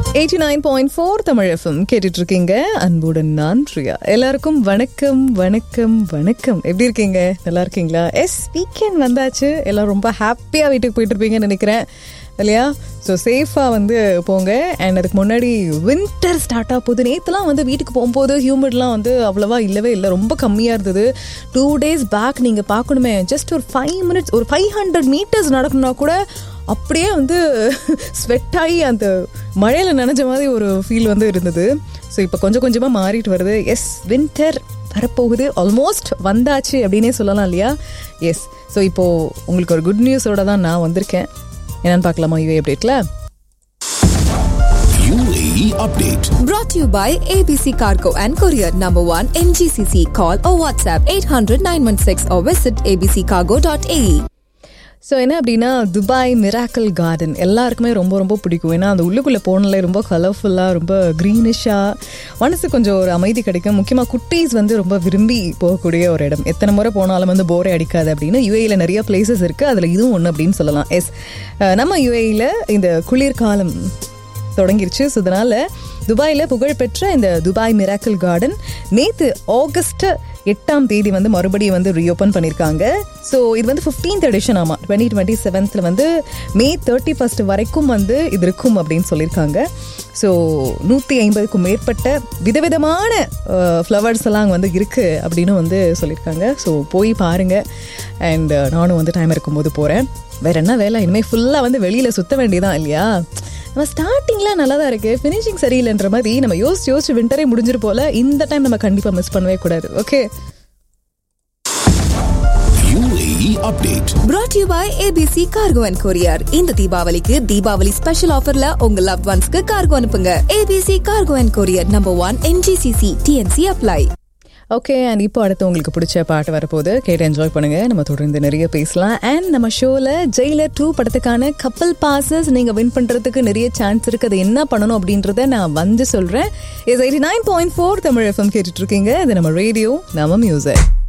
Eighty nine point four Tamil FM கேட்டுட்டு இருக்கீங்க அன்புடன் நான் பிரியா எல்லாருக்கும் வணக்கம் வணக்கம் வணக்கம் எப்படி இருக்கீங்க நல்லா இருக்கீங்களா எஸ் வீக்கெண்ட் வந்தாச்சு எல்லாம் ரொம்ப ஹாப்பியாக வீட்டுக்கு போயிட்டு இருப்பீங்கன்னு நினைக்கிறேன் இல்லையா ஸோ சேஃபாக வந்து போங்க அண்ட் அதுக்கு முன்னாடி வின்டர் ஸ்டார்ட் ஆக போகுது நேற்றுலாம் வந்து வீட்டுக்கு போகும்போது ஹியூமிட்லாம் வந்து அவ்வளோவா இல்லவே இல்லை ரொம்ப கம்மியாக இருந்தது டூ டேஸ் பேக் நீங்கள் பார்க்கணுமே ஜஸ்ட் ஒரு ஃபைவ் மினிட்ஸ் ஒரு ஃபைவ் ஹண்ட்ரட் மீட்டர்ஸ் நடக்கணும்னா கூட அப்படியே வந்து ஸ்வெட் ஆகி அந்த மழையில் நனைஞ்ச மாதிரி ஒரு ஃபீல் வந்து இருந்தது ஸோ இப்போ கொஞ்சம் கொஞ்சமாக மாறிட்டு வருது எஸ் வின்டர் வரப்போகுது ஆல்மோஸ்ட் வந்தாச்சு அப்படின்னே சொல்லலாம் இல்லையா எஸ் ஸோ இப்போது உங்களுக்கு ஒரு குட் நியூஸோட தான் நான் வந்திருக்கேன் என்னன்னு பார்க்கலாமா யூஏ அப்டேட்டில் UAE update. Brought to you by ABC Cargo and Courier Number 1 MGCC. Call or WhatsApp 800 916 or visit abccargo.ae. So என்ன அப்படின்னா துபாய் மிராக்கல் கார்டன் எல்லாருக்குமே ரொம்ப ரொம்ப பிடிக்கும் ஏன்னா அந்த உள்ளுக்குள்ளே போனாலே ரொம்ப கலர்ஃபுல்லாக ரொம்ப க்ரீனிஷாக மனசு கொஞ்சம் ஒரு அமைதி கிடைக்கும் முக்கியமாக குட்டீஸ் வந்து ரொம்ப விரும்பி போகக்கூடிய ஒரு இடம் எத்தனை முறை போனாலும் வந்து போரே அடிக்காது அப்படின்னு யுஏயில் நிறைய பிளேசஸ் இருக்குது அதில் இதுவும் ஒன்று அப்படின்னு சொல்லலாம் எஸ் நம்ம யுஏயில் இந்த குளிர்காலம் தொடங்கிருச்சு ஸோ இதனால் துபாயில் புகழ்பெற்ற இந்த துபாய் மிராக்கிள் கார்டன் நேற்று ஆகஸ்ட் எட்டாம் தேதி வந்து மறுபடியும் வந்து ரீஓப்பன் பண்ணியிருக்காங்க ஸோ இது வந்து ஃபிஃப்டீன்த் எடிஷன் ஆமாம் டுவெண்ட்டி டுவெண்ட்டி செவன்த்தில் வந்து மே தேர்ட்டி ஃபஸ்ட் வரைக்கும் வந்து இது இருக்கும் அப்படின்னு சொல்லியிருக்காங்க ஸோ நூற்றி ஐம்பதுக்கும் மேற்பட்ட விதவிதமான ஃப்ளவர்ஸ் எல்லாம் அங்க வந்து இருக்குது அப்படின்னு வந்து சொல்லியிருக்காங்க ஸோ போய் பாருங்கள் அண்ட் நானும் வந்து டைம் இருக்கும்போது போகிறேன் வேற என்ன வேலை இனிமேல் ஃபுல்லாக வந்து வெளியில் சுற்ற வேண்டியதான் இல்லையா நம்ம ஸ்டார்டிங்லாம் நல்லா தான் இருக்குது ஃபினிஷிங் சரியில்லைன்ற மாதிரி நம்ம யோசிச்சு யோசிச்சு விண்டரே முடிஞ்சிரு போல இந்த டைம் நம்ம கண்டிப்பாக மிஸ் பண்ணவே கூடாது okay UAE update. Brought to you by ABC Cargo and Courier. இந்த தீபாவளிக்கு தீபாவளி ஸ்பெஷல் ஆஃபர்ல உங்க லவ் ஒன்ஸ்க்கு கார்கோ அனுப்புங்க ABC Cargo and Courier Number 1 MGCC TNC apply. Okay and இப்போ அடுத்து உங்களுக்கு பிடிச்ச பாட்டு வரப்போகுது கேட்டு என்ஜாய் பண்ணுங்க நம்ம தொடர்ந்து நிறைய பேசலாம் அண்ட் நம்ம ஷோவில் ஜெயிலர் டூ படத்துக்கான கப்பல் பாசஸ் நீங்கள் வின் பண்ணுறதுக்கு நிறைய சான்ஸ் இருக்குது அது என்ன பண்ணணும் அப்படின்றத நான் வந்து சொல்கிறேன் is eighty nine point four Tamil FM கேட்டுட்டு இருக்கீங்க இது நம்ம ரேடியோ நம்ம மியூசிக்